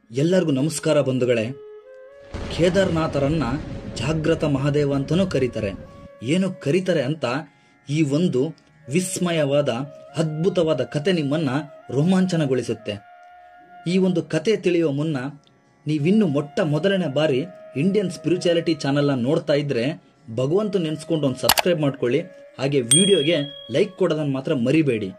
ಎಲ್ಲರಿಗೂ ನಮಸ್ಕಾರ ಬಂಧುಗಳೇ ಕೇದಾರ್ನಾಥರನ್ನ ಜಾಗ್ರತ ಮಹಾದೇವ ಅಂತಲೂ ಕರೀತಾರೆ ಏನು ಕರೀತಾರೆ ಅಂತ ಈ ಒಂದು ವಿಸ್ಮಯವಾದ ಅದ್ಭುತವಾದ ಕತೆ ನಿಮ್ಮನ್ನ ರೋಮಾಂಚನಗೊಳಿಸುತ್ತೆ ಈ ಒಂದು ಕತೆ ತಿಳಿಯುವ ಮುನ್ನ ನೀವಿನ್ನು ಮೊಟ್ಟ ಮೊದಲನೇ ಬಾರಿ ಇಂಡಿಯನ್ ಸ್ಪಿರಿಚುಯಾಲಿಟಿ ಚಾನೆಲ್ನ ನೋಡ್ತಾ ಇದ್ರೆ ಭಗವಂತ ನೆನೆಸ್ಕೊಂಡು ಒಂದು ಸಬ್ಸ್ಕ್ರೈಬ್ ಮಾಡ್ಕೊಳ್ಳಿ ಹಾಗೆ ವಿಡಿಯೋಗೆ ಲೈಕ್ ಕೊಡೋದನ್ನು ಮಾತ್ರ ಮರಿಬೇಡಿ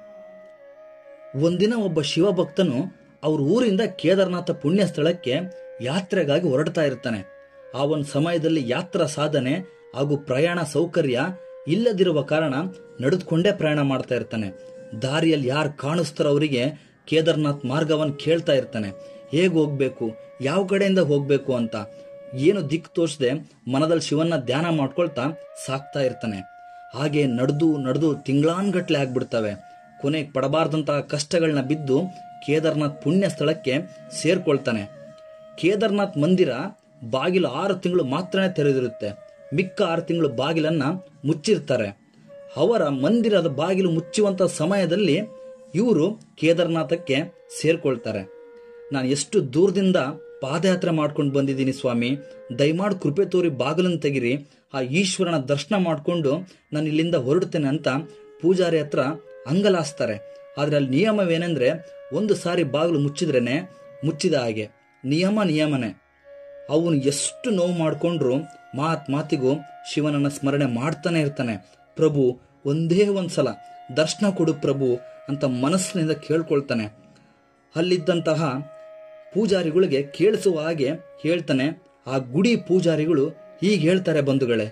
ಒಂದಿನ ಒಬ್ಬ ಶಿವಭಕ್ತನು ಅವ್ರ ಊರಿಂದ ಕೇದಾರನಾಥ ಪುಣ್ಯ ಸ್ಥಳಕ್ಕೆ ಯಾತ್ರೆಗಾಗಿ ಹೊರಡ್ತಾ ಇರ್ತಾನೆ ಆ ಒಂದು ಸಮಯದಲ್ಲಿ ಯಾತ್ರಾ ಸಾಧನೆ ಹಾಗೂ ಪ್ರಯಾಣ ಸೌಕರ್ಯ ಇಲ್ಲದಿರುವ ಕಾರಣ ನಡೆದುಕೊಂಡೇ ಪ್ರಯಾಣ ಮಾಡ್ತಾ ಇರ್ತಾನೆ ದಾರಿಯಲ್ಲಿ ಯಾರು ಕಾಣಿಸ್ತಾರೋ ಅವರಿಗೆ ಕೇದಾರ್ನಾಥ್ ಮಾರ್ಗವನ್ನು ಕೇಳ್ತಾ ಇರ್ತಾನೆ ಹೇಗೆ ಹೋಗ್ಬೇಕು ಯಾವ ಕಡೆಯಿಂದ ಹೋಗ್ಬೇಕು ಅಂತ ಏನು ದಿಕ್ಕು ತೋಚದೆ ಮನದಲ್ಲಿ ಶಿವನ್ನ ಧ್ಯಾನ ಮಾಡ್ಕೊಳ್ತಾ ಸಾಕ್ತಾ ಇರ್ತಾನೆ ಹಾಗೆ ನಡೆದು ನಡೆದು ತಿಂಗಳಾನ್ಗಟ್ಲೆ ಆಗ್ಬಿಡ್ತವೆ ಕೊನೆಗೆ ಪಡಬಾರ್ದಂತಹ ಕಷ್ಟಗಳನ್ನ ಬಿದ್ದು ಕೇದಾರ್ನಾಥ್ ಪುಣ್ಯ ಸ್ಥಳಕ್ಕೆ ಸೇರ್ಕೊಳ್ತಾನೆ ಕೇದಾರ್ನಾಥ್ ಮಂದಿರ ಬಾಗಿಲು ಆರು ತಿಂಗಳು ಮಾತ್ರನೇ ತೆರೆದಿರುತ್ತೆ ಮಿಕ್ಕ ಆರು ತಿಂಗಳು ಬಾಗಿಲನ್ನ ಮುಚ್ಚಿರ್ತಾರೆ ಅವರ ಮಂದಿರದ ಬಾಗಿಲು ಮುಚ್ಚುವಂತ ಸಮಯದಲ್ಲಿ ಇವರು ಕೇದಾರ್ನಾಥಕ್ಕೆ ಸೇರ್ಕೊಳ್ತಾರೆ ನಾನು ಎಷ್ಟು ದೂರದಿಂದ ಪಾದಯಾತ್ರೆ ಮಾಡ್ಕೊಂಡು ಬಂದಿದ್ದೀನಿ ಸ್ವಾಮಿ ದಯಮಾಡಿ ಕೃಪೆ ತೋರಿ ಬಾಗಿಲನ್ನು ತೆಗಿರಿ ಆ ಈಶ್ವರನ ದರ್ಶನ ಮಾಡಿಕೊಂಡು ನಾನು ಇಲ್ಲಿಂದ ಹೊರಡ್ತೇನೆ ಅಂತ ಪೂಜಾರಿ ಹತ್ರ ಅಂಗಲಾಸ್ತಾರೆ ಆದ್ರೆ ಅಲ್ಲಿ ನಿಯಮವೇನೆಂದ್ರೆ ಒಂದು ಸಾರಿ ಬಾಗಿಲು ಮುಚ್ಚಿದ್ರೇನೆ ಮುಚ್ಚಿದ ಹಾಗೆ ನಿಯಮ ನಿಯಮನೆ ಅವನು ಎಷ್ಟು ನೋವು ಮಾಡಿಕೊಂಡ್ರು ಮಾತ್ ಮಾತಿಗೂ ಶಿವನನ್ನ ಸ್ಮರಣೆ ಮಾಡ್ತಾನೆ ಇರ್ತಾನೆ ಪ್ರಭು ಒಂದೇ ಒಂದ್ಸಲ ದರ್ಶನ ಕೊಡು ಪ್ರಭು ಅಂತ ಮನಸ್ಸಿನಿಂದ ಕೇಳ್ಕೊಳ್ತಾನೆ ಅಲ್ಲಿದ್ದಂತಹ ಪೂಜಾರಿಗಳಿಗೆ ಕೇಳಿಸುವ ಹಾಗೆ ಹೇಳ್ತಾನೆ ಆ ಗುಡಿ ಪೂಜಾರಿಗಳು ಹೀಗೆ ಹೇಳ್ತಾರೆ ಬಂಧುಗಳೇ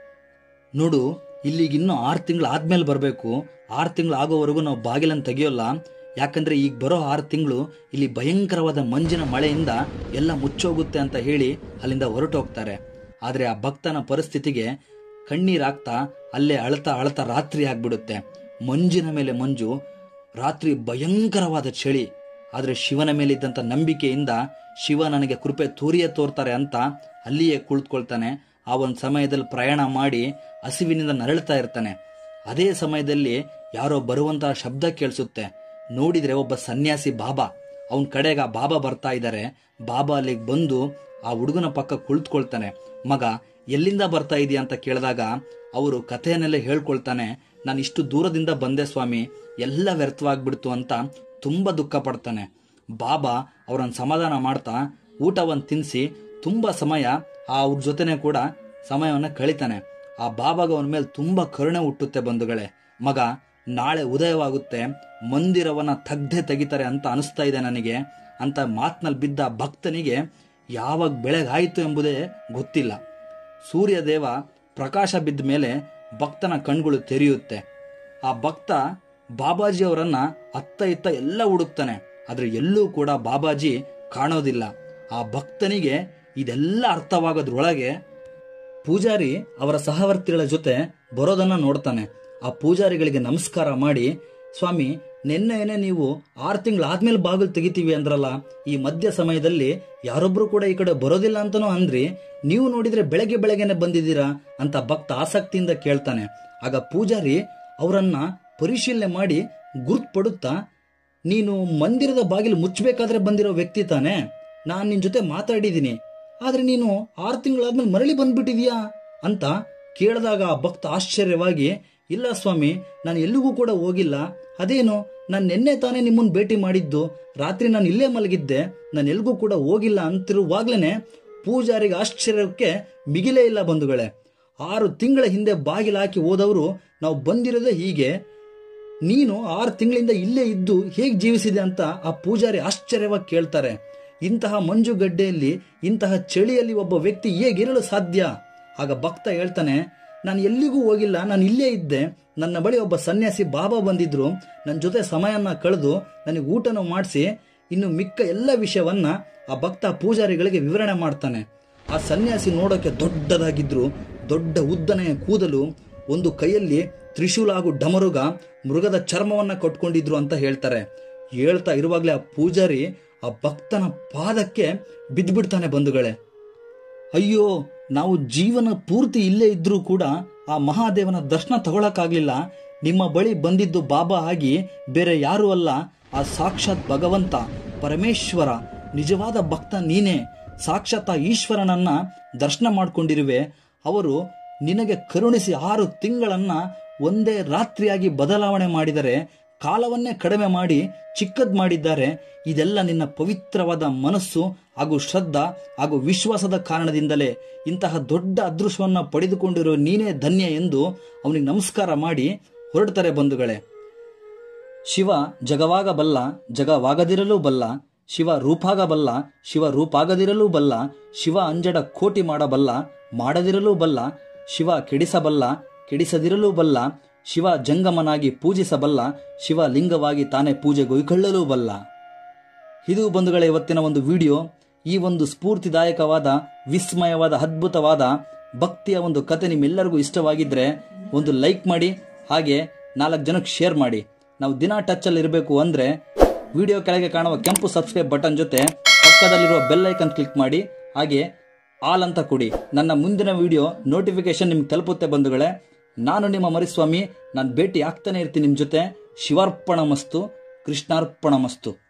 ನೋಡು ಇಲ್ಲಿಗೆ ಇನ್ನೂ ಆರು ತಿಂಗಳು ಆದ್ಮೇಲೆ ಬರಬೇಕು ಆರು ತಿಂಗಳು ಆಗೋವರೆಗೂ ನಾವು ಬಾಗಿಲನ್ನು ತೆಗಿಯೋಲ್ಲ ಯಾಕಂದ್ರೆ ಈಗ ಬರೋ ಆರು ತಿಂಗಳು ಇಲ್ಲಿ ಭಯಂಕರವಾದ ಮಂಜಿನ ಮಳೆಯಿಂದ ಎಲ್ಲ ಮುಚ್ಚೋಗುತ್ತೆ ಅಂತ ಹೇಳಿ ಅಲ್ಲಿಂದ ಹೊರಟೋಗ್ತಾರೆ ಆದರೆ ಆ ಭಕ್ತನ ಪರಿಸ್ಥಿತಿಗೆ ಕಣ್ಣೀರಾಗ್ತಾ ಅಲ್ಲೇ ಅಳ್ತಾ ಅಳ್ತಾ ರಾತ್ರಿ ಆಗ್ಬಿಡುತ್ತೆ ಮಂಜಿನ ಮೇಲೆ ಮಂಜು ರಾತ್ರಿ ಭಯಂಕರವಾದ ಚಳಿ ಆದರೆ ಶಿವನ ಮೇಲೆ ಇದ್ದಂಥ ನಂಬಿಕೆಯಿಂದ ಶಿವ ನನಗೆ ಕೃಪೆ ತೋರಿಯೇ ತೋರ್ತಾರೆ ಅಂತ ಅಲ್ಲಿಯೇ ಕುಳಿತುಕೊಳ್ತಾನೆ ಆ ಒಂದು ಸಮಯದಲ್ಲಿ ಪ್ರಯಾಣ ಮಾಡಿ ಹಸಿವಿನಿಂದ ನರಳ್ತಾ ಇರ್ತಾನೆ ಅದೇ ಸಮಯದಲ್ಲಿ ಯಾರೋ ಬರುವಂತಹ ಶಬ್ದ ಕೇಳಿಸುತ್ತೆ ನೋಡಿದ್ರೆ ಒಬ್ಬ ಸನ್ಯಾಸಿ ಬಾಬಾ ಅವನ ಕಡೆಗೆ ಆ ಬಾಬಾ ಬರ್ತಾ ಇದ್ದಾರೆ ಬಾಬಾ ಅಲ್ಲಿಗೆ ಬಂದು ಆ ಹುಡುಗನ ಪಕ್ಕ ಕುಳಿತುಕೊಳ್ತಾನೆ ಮಗ ಎಲ್ಲಿಂದ ಬರ್ತಾ ಇದೆಯಾ ಅಂತ ಕೇಳಿದಾಗ ಅವರು ಕಥೆಯನ್ನೆಲ್ಲ ಹೇಳ್ಕೊಳ್ತಾನೆ ನಾನು ಇಷ್ಟು ದೂರದಿಂದ ಬಂದೆ ಸ್ವಾಮಿ ಎಲ್ಲ ವ್ಯರ್ಥವಾಗ್ಬಿಡ್ತು ಅಂತ ತುಂಬ ದುಃಖ ಪಡ್ತಾನೆ ಬಾಬಾ ಅವರನ್ನು ಸಮಾಧಾನ ಮಾಡ್ತಾ ಊಟವನ್ನು ತಿನ್ನಿಸಿ ತುಂಬ ಸಮಯ ಆ ಅವ್ರ ಜೊತೆನೆ ಕೂಡ ಸಮಯವನ್ನು ಕಳಿತಾನೆ ಆ ಬಾಬಾಗ ಅವನ ಮೇಲೆ ತುಂಬ ಕರುಣೆ ಹುಟ್ಟುತ್ತೆ ಬಂಧುಗಳೇ ಮಗ ನಾಳೆ ಉದಯವಾಗುತ್ತೆ ಮಂದಿರವನ್ನ ತಗ್ದೆ ತೆಗಿತಾರೆ ಅಂತ ಅನಿಸ್ತಾ ಇದೆ ನನಗೆ ಅಂತ ಮಾತಿನಲ್ಲಿ ಬಿದ್ದ ಭಕ್ತನಿಗೆ ಯಾವಾಗ ಬೆಳಗಾಯಿತು ಎಂಬುದೇ ಗೊತ್ತಿಲ್ಲ ಸೂರ್ಯದೇವ ಪ್ರಕಾಶ ಬಿದ್ದ ಮೇಲೆ ಭಕ್ತನ ಕಣ್ಗಳು ತೆರೆಯುತ್ತೆ ಆ ಭಕ್ತ ಬಾಬಾಜಿ ಅವರನ್ನ ಅತ್ತ ಇತ್ತ ಎಲ್ಲ ಹುಡುಕ್ತಾನೆ ಆದ್ರೆ ಎಲ್ಲೂ ಕೂಡ ಬಾಬಾಜಿ ಕಾಣೋದಿಲ್ಲ ಆ ಭಕ್ತನಿಗೆ ಇದೆಲ್ಲ ಅರ್ಥವಾಗೋದ್ರೊಳಗೆ ಪೂಜಾರಿ ಅವರ ಸಹವರ್ತಿಗಳ ಜೊತೆ ಬರೋದನ್ನ ನೋಡ್ತಾನೆ ಆ ಪೂಜಾರಿಗಳಿಗೆ ನಮಸ್ಕಾರ ಮಾಡಿ ಸ್ವಾಮಿ ನಿನ್ನೆನೆ ನೀವು ಆರು ತಿಂಗಳಾದ್ಮೇಲೆ ಬಾಗಿಲು ತೆಗಿತೀವಿ ಅಂದ್ರಲ್ಲ ಈ ಮಧ್ಯ ಸಮಯದಲ್ಲಿ ಯಾರೊಬ್ರು ಕೂಡ ಈ ಕಡೆ ಬರೋದಿಲ್ಲ ಅಂತನೂ ಅಂದ್ರಿ ನೀವು ನೋಡಿದ್ರೆ ಬೆಳಗ್ಗೆ ಬೆಳಗ್ಗೆನೆ ಬಂದಿದ್ದೀರಾ ಅಂತ ಭಕ್ತ ಆಸಕ್ತಿಯಿಂದ ಕೇಳ್ತಾನೆ ಆಗ ಪೂಜಾರಿ ಅವರನ್ನ ಪರಿಶೀಲನೆ ಮಾಡಿ ಗುರ್ತ್ಪಡುತ್ತಾ ನೀನು ಮಂದಿರದ ಬಾಗಿಲು ಮುಚ್ಚಬೇಕಾದ್ರೆ ಬಂದಿರೋ ವ್ಯಕ್ತಿ ತಾನೆ ನಾನು ನಿನ್ ಜೊತೆ ಮಾತಾಡಿದ್ದೀನಿ ಆದ್ರೆ ನೀನು ಆರು ತಿಂಗಳಾದ್ಮೇಲೆ ಮರಳಿ ಬಂದ್ಬಿಟ್ಟಿದ್ಯಾ ಅಂತ ಕೇಳಿದಾಗ ಆ ಭಕ್ತ ಆಶ್ಚರ್ಯವಾಗಿ ಇಲ್ಲ ಸ್ವಾಮಿ ನಾನು ಎಲ್ಲಿಗೂ ಕೂಡ ಹೋಗಿಲ್ಲ ಅದೇನು ನಾನು ನಿನ್ನೆ ತಾನೇ ನಿಮ್ಮನ್ನ ಭೇಟಿ ಮಾಡಿದ್ದು ರಾತ್ರಿ ನಾನು ಇಲ್ಲೇ ಮಲಗಿದ್ದೆ ನಾನು ಎಲ್ಗೂ ಕೂಡ ಹೋಗಿಲ್ಲ ಅಂತಿರುವಾಗ್ಲೇನೆ ಪೂಜಾರಿಗೆ ಆಶ್ಚರ್ಯಕ್ಕೆ ಮಿಗಿಲೇ ಇಲ್ಲ ಬಂಧುಗಳೇ ಆರು ತಿಂಗಳ ಹಿಂದೆ ಬಾಗಿಲು ಹಾಕಿ ಹೋದವರು ನಾವು ಬಂದಿರೋದೇ ಹೀಗೆ ನೀನು ಆರು ತಿಂಗಳಿಂದ ಇಲ್ಲೇ ಇದ್ದು ಹೇಗೆ ಜೀವಿಸಿದೆ ಅಂತ ಆ ಪೂಜಾರಿ ಆಶ್ಚರ್ಯವಾಗಿ ಕೇಳ್ತಾರೆ ಇಂತಹ ಮಂಜುಗಡ್ಡೆಯಲ್ಲಿ ಇಂತಹ ಚಳಿಯಲ್ಲಿ ಒಬ್ಬ ವ್ಯಕ್ತಿ ಹೇಗಿರಲು ಸಾಧ್ಯ ಆಗ ಭಕ್ತ ಹೇಳ್ತಾನೆ ನಾನು ಎಲ್ಲಿಗೂ ಹೋಗಿಲ್ಲ ನಾನು ಇಲ್ಲೇ ಇದ್ದೆ ನನ್ನ ಬಳಿ ಒಬ್ಬ ಸನ್ಯಾಸಿ ಬಾಬಾ ಬಂದಿದ್ರು ನನ್ನ ಜೊತೆ ಸಮಯನ ಕಳೆದು ನನಗೆ ಊಟನೂ ಮಾಡಿಸಿ ಇನ್ನು ಮಿಕ್ಕ ಎಲ್ಲ ವಿಷಯವನ್ನ ಆ ಭಕ್ತ ಪೂಜಾರಿಗಳಿಗೆ ವಿವರಣೆ ಮಾಡ್ತಾನೆ ಆ ಸನ್ಯಾಸಿ ನೋಡೋಕೆ ದೊಡ್ಡದಾಗಿದ್ರು ದೊಡ್ಡ ಉದ್ದನೆಯ ಕೂದಲು ಒಂದು ಕೈಯಲ್ಲಿ ತ್ರಿಶೂಲ ಹಾಗೂ ಡಮರುಗ ಮೃಗದ ಚರ್ಮವನ್ನ ಕಟ್ಕೊಂಡಿದ್ರು ಅಂತ ಹೇಳ್ತಾರೆ ಹೇಳ್ತಾ ಇರುವಾಗಲೇ ಆ ಪೂಜಾರಿ ಆ ಭಕ್ತನ ಪಾದಕ್ಕೆ ಬಿದ್ದ್ಬಿಡ್ತಾನೆ ಬಂಧುಗಳೇ ಅಯ್ಯೋ ನಾವು ಜೀವನ ಪೂರ್ತಿ ಇಲ್ಲೇ ಇದ್ರೂ ಕೂಡ ಆ ಮಹಾದೇವನ ದರ್ಶನ ತಗೊಳಕ್ಕಾಗ್ಲಿಲ್ಲ ನಿಮ್ಮ ಬಳಿ ಬಂದಿದ್ದು ಬಾಬಾ ಆಗಿ ಬೇರೆ ಯಾರೂ ಅಲ್ಲ ಆ ಸಾಕ್ಷಾತ್ ಭಗವಂತ ಪರಮೇಶ್ವರ ನಿಜವಾದ ಭಕ್ತ ನೀನೇ ಸಾಕ್ಷಾತ್ ಆ ಈಶ್ವರನನ್ನ ದರ್ಶನ ಮಾಡಿಕೊಂಡಿರುವೆ ಅವರು ನಿನಗೆ ಕರುಣಿಸಿ ಆರು ತಿಂಗಳನ್ನ ಒಂದೇ ರಾತ್ರಿಯಾಗಿ ಬದಲಾವಣೆ ಮಾಡಿದರೆ ಕಾಲವನ್ನೇ ಕಡಿಮೆ ಮಾಡಿ ಚಿಕ್ಕದ್ ಮಾಡಿದ್ದಾರೆ ಇದೆಲ್ಲ ನಿನ್ನ ಪವಿತ್ರವಾದ ಮನಸ್ಸು ಹಾಗೂ ಶ್ರದ್ಧಾ ಹಾಗೂ ವಿಶ್ವಾಸದ ಕಾರಣದಿಂದಲೇ ಇಂತಹ ದೊಡ್ಡ ಅದೃಶ್ಯವನ್ನ ಪಡೆದುಕೊಂಡಿರೋ ನೀನೇ ಧನ್ಯ ಎಂದು ಅವನಿಗೆ ನಮಸ್ಕಾರ ಮಾಡಿ ಹೊರಡ್ತಾರೆ ಬಂಧುಗಳೇ ಶಿವ ಜಗವಾಗಬಲ್ಲ ಜಗವಾಗದಿರಲೂ ಬಲ್ಲ ಶಿವ ರೂಪಾಗಬಲ್ಲ ಶಿವ ರೂಪಾಗದಿರಲೂ ಬಲ್ಲ ಶಿವ ಅಂಜಡ ಕೋಟಿ ಮಾಡಬಲ್ಲ ಮಾಡದಿರಲೂ ಬಲ್ಲ ಶಿವ ಕೆಡಿಸಬಲ್ಲ ಕೆಡಿಸದಿರಲೂ ಬಲ್ಲ ಶಿವ ಜಂಗಮನಾಗಿ ಪೂಜಿಸಬಲ್ಲ ಶಿವ ಲಿಂಗವಾಗಿ ತಾನೇ ಪೂಜೆ ಗೊಯ್ಕೊಳ್ಳಲೂ ಬಲ್ಲ ಇದು ಬಂಧುಗಳ ಇವತ್ತಿನ ಒಂದು ವಿಡಿಯೋ ಈ ಒಂದು ಸ್ಫೂರ್ತಿದಾಯಕವಾದ ವಿಸ್ಮಯವಾದ ಅದ್ಭುತವಾದ ಭಕ್ತಿಯ ಒಂದು ಕತೆ ನಿಮ್ಮೆಲ್ಲರಿಗೂ ಇಷ್ಟವಾಗಿದ್ರೆ ಒಂದು ಲೈಕ್ ಮಾಡಿ ಹಾಗೆ ನಾಲ್ಕು ಜನಕ್ಕೆ ಶೇರ್ ಮಾಡಿ ನಾವು ದಿನ ಟಚಲ್ಲಿ ಇರಬೇಕು ಅಂದರೆ ವಿಡಿಯೋ ಕೆಳಗೆ ಕಾಣುವ ಕೆಂಪು ಸಬ್ಸ್ಕ್ರೈಬ್ ಬಟನ್ ಜೊತೆ ಪಕ್ಕದಲ್ಲಿರುವ ಬೆಲ್ ಐಕನ್ ಕ್ಲಿಕ್ ಮಾಡಿ ಹಾಗೆ ಆಲ್ ಅಂತ ಕೊಡಿ ನನ್ನ ಮುಂದಿನ ವಿಡಿಯೋ ನೋಟಿಫಿಕೇಶನ್ ನಿಮ್ಗೆ ತಲುಪುತ್ತೆ ಬಂಧುಗಳೇ ನಾನು ನಿಮ್ಮ ಮರಿಸ್ವಾಮಿ ನಾನು ಭೇಟಿ ಆಗ್ತಾನೆ ಇರ್ತೀನಿ ನಿಮ್ಮ ಜೊತೆ ಶಿವಾರ್ಪಣ ಮಸ್ತು ಕೃಷ್ಣಾರ್ಪಣ ಮಸ್ತು